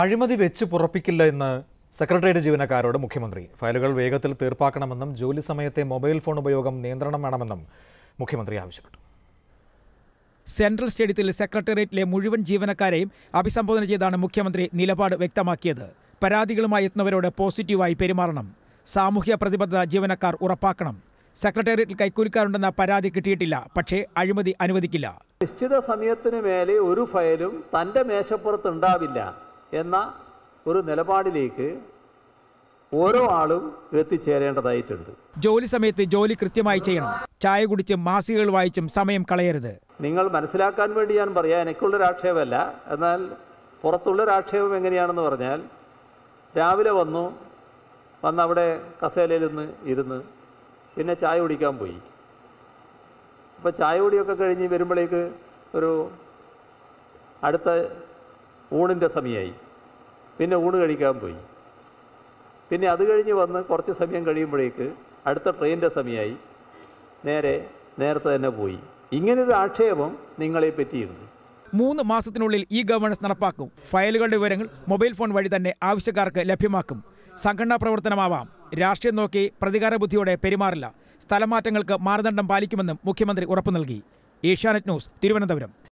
അഴിമതി വെച്ച് പുറപ്പിക്കില്ല എന്ന് സെക്രട്ടേറിയറ്റ് ജീവനക്കാരോട് മുഖ്യമന്ത്രി ഫയലുകൾ വേഗത്തിൽ തീർപ്പാക്കണമെന്നും ജോലി സമയത്തെ മൊബൈൽ ഫോൺ ഉപയോഗം നിയന്ത്രണം വേണമെന്നും മുഖ്യമന്ത്രി ആവശ്യപ്പെട്ടു സെൻട്രൽ സ്റ്റേഡിയത്തിൽ സെക്രട്ടേറിയറ്റിലെ മുഴുവൻ ജീവനക്കാരെയും അഭിസംബോധന ചെയ്താണ് മുഖ്യമന്ത്രി നിലപാട് വ്യക്തമാക്കിയത് പരാതികളുമായി എത്തുന്നവരോട് പോസിറ്റീവായി പെരുമാറണം സാമൂഹ്യ പ്രതിബദ്ധത ജീവനക്കാർ ഉറപ്പാക്കണം സെക്രട്ടേറിയറ്റിൽ കൈക്കൂലിക്കാരുണ്ടെന്ന പരാതി കിട്ടിയിട്ടില്ല പക്ഷേ അഴിമതി അനുവദിക്കില്ല നിശ്ചിത സമയത്തിന് മേലെ ഒരു ഫയലും തൻ്റെ മേശപ്പുറത്ത് ഉണ്ടാവില്ല എന്ന ഒരു നിലപാടിലേക്ക് ഓരോ ആളും എത്തിച്ചേരേണ്ടതായിട്ടുണ്ട് ജോലി സമയത്ത് ജോലി കൃത്യമായി ചെയ്യണം ചായ കുടിച്ചും മാസികകൾ വായിച്ചും സമയം കളയരുത് നിങ്ങൾ മനസ്സിലാക്കാൻ വേണ്ടി ഞാൻ പറയാം എനിക്കുള്ളൊരു ആക്ഷേപമല്ല എന്നാൽ പുറത്തുള്ളൊരു ആക്ഷേപം എങ്ങനെയാണെന്ന് പറഞ്ഞാൽ രാവിലെ വന്നു വന്ന് അവിടെ കസേലയിൽ നിന്ന് ഇരുന്ന് പിന്നെ ചായ കുടിക്കാൻ പോയി അപ്പോൾ ചായ കുടിയൊക്കെ കഴിഞ്ഞ് വരുമ്പോഴേക്ക് ഒരു അടുത്ത ഊണിൻ്റെ സമയമായി പിന്നെ ഊണ് കഴിക്കാൻ പോയി പിന്നെ അത് കഴിഞ്ഞ് വന്ന് കുറച്ച് സമയം കഴിയുമ്പോഴേക്ക് അടുത്ത ട്രെയിനിൻ്റെ സമയമായി നേരെ നേരത്തെ തന്നെ പോയി ഇങ്ങനൊരു ആക്ഷേപം നിങ്ങളെ പറ്റിയിരുന്നു മൂന്ന് മാസത്തിനുള്ളിൽ ഇ ഗവേണൻസ് നടപ്പാക്കും ഫയലുകളുടെ വിവരങ്ങൾ മൊബൈൽ ഫോൺ വഴി തന്നെ ആവശ്യക്കാർക്ക് ലഭ്യമാക്കും സംഘടനാ പ്രവർത്തനമാവാം രാഷ്ട്രീയം നോക്കി പ്രതികാര ബുദ്ധിയോടെ പെരുമാറില്ല സ്ഥലമാറ്റങ്ങൾക്ക് മാനദണ്ഡം പാലിക്കുമെന്നും മുഖ്യമന്ത്രി ഉറപ്പു നൽകി ഏഷ്യാനെറ്റ് ന്യൂസ് തിരുവനന്തപുരം